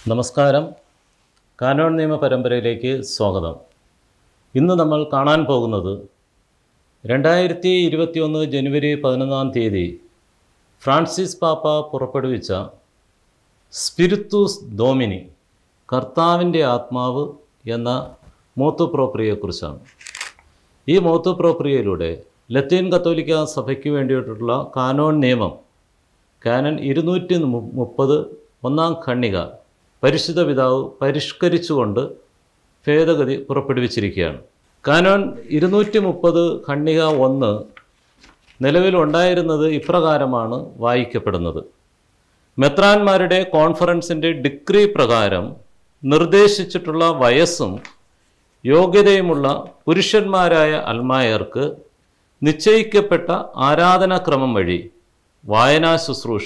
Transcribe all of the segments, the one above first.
നമസ്കാരം കാനോൺ നിയമ പരമ്പരയിലേക്ക് സ്വാഗതം ഇന്ന് നമ്മൾ കാണാൻ പോകുന്നത് രണ്ടായിരത്തി ഇരുപത്തിയൊന്ന് ജനുവരി പതിനൊന്നാം തീയതി ഫ്രാൻസിസ് പാപ്പ പുറപ്പെടുവിച്ച സ്പിരിത്തൂസ് ഡോമിനി കർത്താവിൻ്റെ ആത്മാവ് എന്ന മോത്തുപ്രോപ്രിയെക്കുറിച്ചാണ് ഈ മോത്തുപ്രോപ്രിയയിലൂടെ ലത്തീൻ കത്തോലിക്ക സഭയ്ക്ക് വേണ്ടിയിട്ടുള്ള കാനോൺ നിയമം കാനൻ ഇരുന്നൂറ്റി മു- മുപ്പത് ഒന്നാം ഖണ്ണിക പരിശുദ്ധ പിതാവ് പരിഷ്കരിച്ചുകൊണ്ട് ഭേദഗതി പുറപ്പെടുവിച്ചിരിക്കുകയാണ് കാനോൻ ഇരുന്നൂറ്റി മുപ്പത് ഖണ്ണിക ഒന്ന് നിലവിലുണ്ടായിരുന്നത് ഇപ്രകാരമാണ് വായിക്കപ്പെടുന്നത് മെത്രാന്മാരുടെ കോൺഫറൻസിൻ്റെ ഡിക്രി പ്രകാരം നിർദ്ദേശിച്ചിട്ടുള്ള വയസ്സും യോഗ്യതയുമുള്ള പുരുഷന്മാരായ അൽമായർക്ക് നിശ്ചയിക്കപ്പെട്ട ആരാധനാക്രമം വഴി വായനാ ശുശ്രൂഷ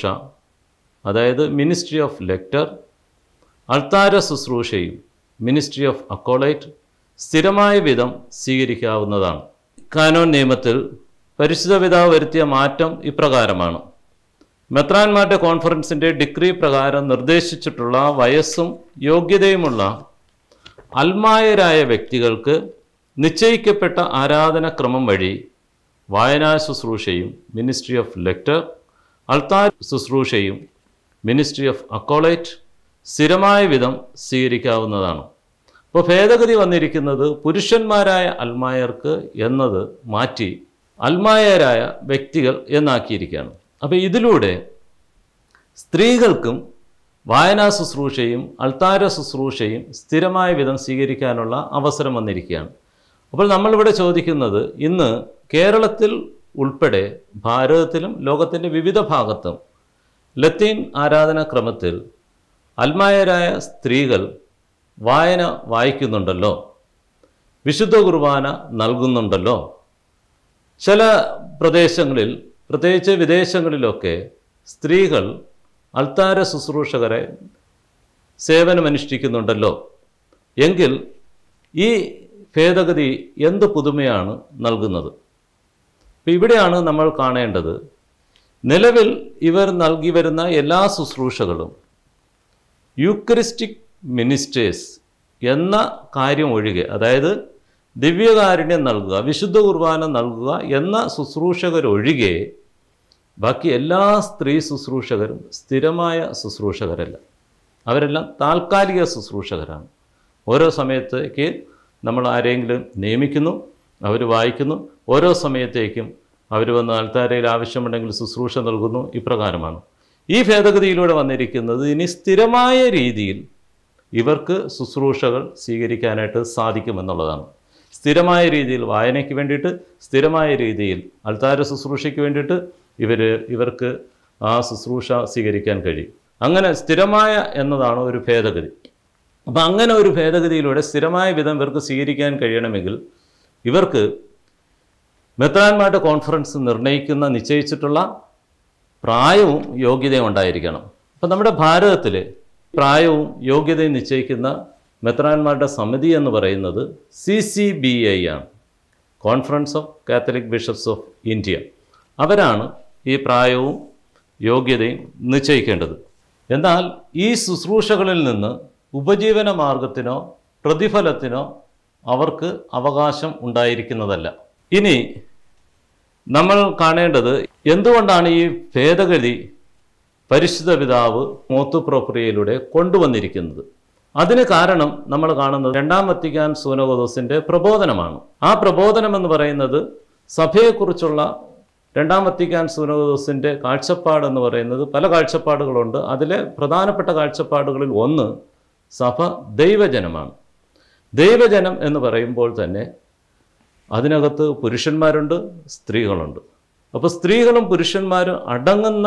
അതായത് മിനിസ്ട്രി ഓഫ് ലെക്ചർ അൾത്താര ശുശ്രൂഷയും മിനിസ്ട്രി ഓഫ് അക്കോളൈറ്റ് സ്ഥിരമായ വിധം സ്വീകരിക്കാവുന്നതാണ് കാനോൻ നിയമത്തിൽ പരിശുദ്ധ പിതാവ് വരുത്തിയ മാറ്റം ഇപ്രകാരമാണ് മെത്രാന്മാരുടെ കോൺഫറൻസിൻ്റെ ഡിഗ്രി പ്രകാരം നിർദ്ദേശിച്ചിട്ടുള്ള വയസ്സും യോഗ്യതയുമുള്ള അൽമായരായ വ്യക്തികൾക്ക് നിശ്ചയിക്കപ്പെട്ട ആരാധനാക്രമം വഴി വായനാ ശുശ്രൂഷയും മിനിസ്ട്രി ഓഫ് ലെക്ചർ അൾത്താർ ശുശ്രൂഷയും മിനിസ്ട്രി ഓഫ് അക്കോളൈറ്റ് സ്ഥിരമായ വിധം സ്വീകരിക്കാവുന്നതാണ് അപ്പോൾ ഭേദഗതി വന്നിരിക്കുന്നത് പുരുഷന്മാരായ അൽമായർക്ക് എന്നത് മാറ്റി അൽമായരായ വ്യക്തികൾ എന്നാക്കിയിരിക്കുകയാണ് അപ്പോൾ ഇതിലൂടെ സ്ത്രീകൾക്കും വായനാ ശുശ്രൂഷയും അൾത്താര ശുശ്രൂഷയും സ്ഥിരമായ വിധം സ്വീകരിക്കാനുള്ള അവസരം വന്നിരിക്കുകയാണ് അപ്പോൾ നമ്മളിവിടെ ചോദിക്കുന്നത് ഇന്ന് കേരളത്തിൽ ഉൾപ്പെടെ ഭാരതത്തിലും ലോകത്തിൻ്റെ വിവിധ ഭാഗത്തും ലത്തീൻ ആരാധനാക്രമത്തിൽ അൽമായരായ സ്ത്രീകൾ വായന വായിക്കുന്നുണ്ടല്ലോ വിശുദ്ധ കുർബാന നൽകുന്നുണ്ടല്ലോ ചില പ്രദേശങ്ങളിൽ പ്രത്യേകിച്ച് വിദേശങ്ങളിലൊക്കെ സ്ത്രീകൾ അൾത്താര ശുശ്രൂഷകരെ സേവനമനുഷ്ഠിക്കുന്നുണ്ടല്ലോ എങ്കിൽ ഈ ഭേദഗതി എന്ത് പുതുമയാണ് നൽകുന്നത് അപ്പോൾ ഇവിടെയാണ് നമ്മൾ കാണേണ്ടത് നിലവിൽ ഇവർ നൽകി വരുന്ന എല്ലാ ശുശ്രൂഷകളും യൂക്രിസ്റ്റിക് മിനിസ്റ്റേഴ്സ് എന്ന കാര്യം ഒഴികെ അതായത് ദിവ്യകാരുണ്യം നൽകുക വിശുദ്ധ കുർബാന നൽകുക എന്ന ശുശ്രൂഷകരൊഴികെ ബാക്കി എല്ലാ സ്ത്രീ ശുശ്രൂഷകരും സ്ഥിരമായ ശുശ്രൂഷകരല്ല അവരെല്ലാം താൽക്കാലിക ശുശ്രൂഷകരാണ് ഓരോ സമയത്തേക്ക് നമ്മൾ ആരെങ്കിലും നിയമിക്കുന്നു അവർ വായിക്കുന്നു ഓരോ സമയത്തേക്കും അവർ വന്ന് ആൾത്താരയിൽ ആവശ്യമുണ്ടെങ്കിൽ ശുശ്രൂഷ നൽകുന്നു ഇപ്രകാരമാണ് ഈ ഭേദഗതിയിലൂടെ വന്നിരിക്കുന്നത് ഇനി സ്ഥിരമായ രീതിയിൽ ഇവർക്ക് ശുശ്രൂഷകൾ സ്വീകരിക്കാനായിട്ട് സാധിക്കുമെന്നുള്ളതാണ് സ്ഥിരമായ രീതിയിൽ വായനയ്ക്ക് വേണ്ടിയിട്ട് സ്ഥിരമായ രീതിയിൽ അൾത്താര ശുശ്രൂഷയ്ക്ക് വേണ്ടിയിട്ട് ഇവർ ഇവർക്ക് ആ ശുശ്രൂഷ സ്വീകരിക്കാൻ കഴിയും അങ്ങനെ സ്ഥിരമായ എന്നതാണ് ഒരു ഭേദഗതി അപ്പം അങ്ങനെ ഒരു ഭേദഗതിയിലൂടെ സ്ഥിരമായ വിധം ഇവർക്ക് സ്വീകരിക്കാൻ കഴിയണമെങ്കിൽ ഇവർക്ക് മെത്രാന്മാരുടെ കോൺഫറൻസ് നിർണ്ണയിക്കുന്ന നിശ്ചയിച്ചിട്ടുള്ള പ്രായവും യോഗ്യതയും ഉണ്ടായിരിക്കണം അപ്പം നമ്മുടെ ഭാരതത്തിൽ പ്രായവും യോഗ്യതയും നിശ്ചയിക്കുന്ന മെത്രാന്മാരുടെ സമിതി എന്ന് പറയുന്നത് സി സി ബി ഐ ആണ് conference of Catholic bishops of India അവരാണ് ഈ പ്രായവും യോഗ്യതയും നിശ്ചയിക്കേണ്ടത് എന്നാൽ ഈ ശുശ്രൂഷകളിൽ നിന്ന് ഉപജീവന മാർഗത്തിനോ പ്രതിഫലത്തിനോ അവർക്ക് അവകാശം ഉണ്ടായിരിക്കുന്നതല്ല ഇനി നമ്മൾ കാണേണ്ടത് എന്തുകൊണ്ടാണ് ഈ ഭേദഗതി പരിശുദ്ധ പിതാവ് മോത്തുപ്രോപ്രിയയിലൂടെ കൊണ്ടുവന്നിരിക്കുന്നത് അതിന് കാരണം നമ്മൾ കാണുന്നത് രണ്ടാം വത്തിക്കാൻ സൂനകോദോസിൻ്റെ പ്രബോധനമാണ് ആ പ്രബോധനം എന്ന് പറയുന്നത് സഭയെക്കുറിച്ചുള്ള രണ്ടാം വത്തിക്കാൻ സൂനകോദോസിൻ്റെ കാഴ്ചപ്പാട് എന്ന് പറയുന്നത് പല കാഴ്ചപ്പാടുകളുണ്ട് അതിലെ പ്രധാനപ്പെട്ട കാഴ്ചപ്പാടുകളിൽ ഒന്ന് സഭ ദൈവജനമാണ് ദൈവജനം എന്ന് പറയുമ്പോൾ തന്നെ അതിനകത്ത് പുരുഷന്മാരുണ്ട് സ്ത്രീകളുണ്ട് അപ്പോൾ സ്ത്രീകളും പുരുഷന്മാരും അടങ്ങുന്ന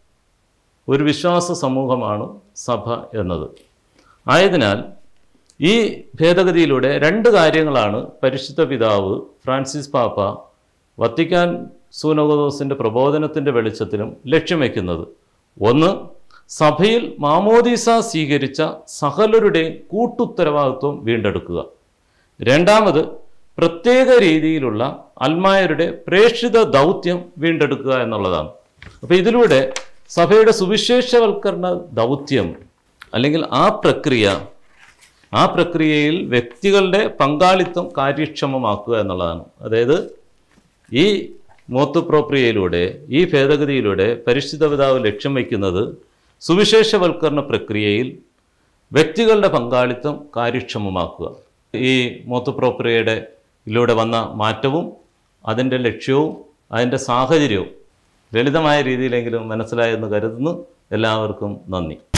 ഒരു വിശ്വാസ സമൂഹമാണ് സഭ എന്നത് ആയതിനാൽ ഈ ഭേദഗതിയിലൂടെ രണ്ട് കാര്യങ്ങളാണ് പരിശുദ്ധ പിതാവ് ഫ്രാൻസിസ് പാപ്പ വത്തിക്കാൻ സൂനോഗോസിൻ്റെ പ്രബോധനത്തിൻ്റെ വെളിച്ചത്തിലും ലക്ഷ്യം വയ്ക്കുന്നത് ഒന്ന് സഭയിൽ മാമോദീസ സ്വീകരിച്ച സകലരുടെയും കൂട്ടുത്തരവാദിത്വം വീണ്ടെടുക്കുക രണ്ടാമത് പ്രത്യേക രീതിയിലുള്ള അൽമായരുടെ പ്രേക്ഷിത ദൗത്യം വീണ്ടെടുക്കുക എന്നുള്ളതാണ് അപ്പോൾ ഇതിലൂടെ സഭയുടെ സുവിശേഷവൽക്കരണ ദൗത്യം അല്ലെങ്കിൽ ആ പ്രക്രിയ ആ പ്രക്രിയയിൽ വ്യക്തികളുടെ പങ്കാളിത്തം കാര്യക്ഷമമാക്കുക എന്നുള്ളതാണ് അതായത് ഈ മോത്ത് പ്രോപ്രിയയിലൂടെ ഈ ഭേദഗതിയിലൂടെ പരിശുദ്ധ പിതാവ് ലക്ഷ്യം വയ്ക്കുന്നത് സുവിശേഷവൽക്കരണ പ്രക്രിയയിൽ വ്യക്തികളുടെ പങ്കാളിത്തം കാര്യക്ഷമമാക്കുക ഈ മോത്ത് പ്രോപ്രിയയുടെ ഇതിലൂടെ വന്ന മാറ്റവും അതിൻ്റെ ലക്ഷ്യവും അതിൻ്റെ സാഹചര്യവും ലളിതമായ രീതിയിലെങ്കിലും മനസ്സിലായെന്ന് കരുതുന്നു എല്ലാവർക്കും നന്ദി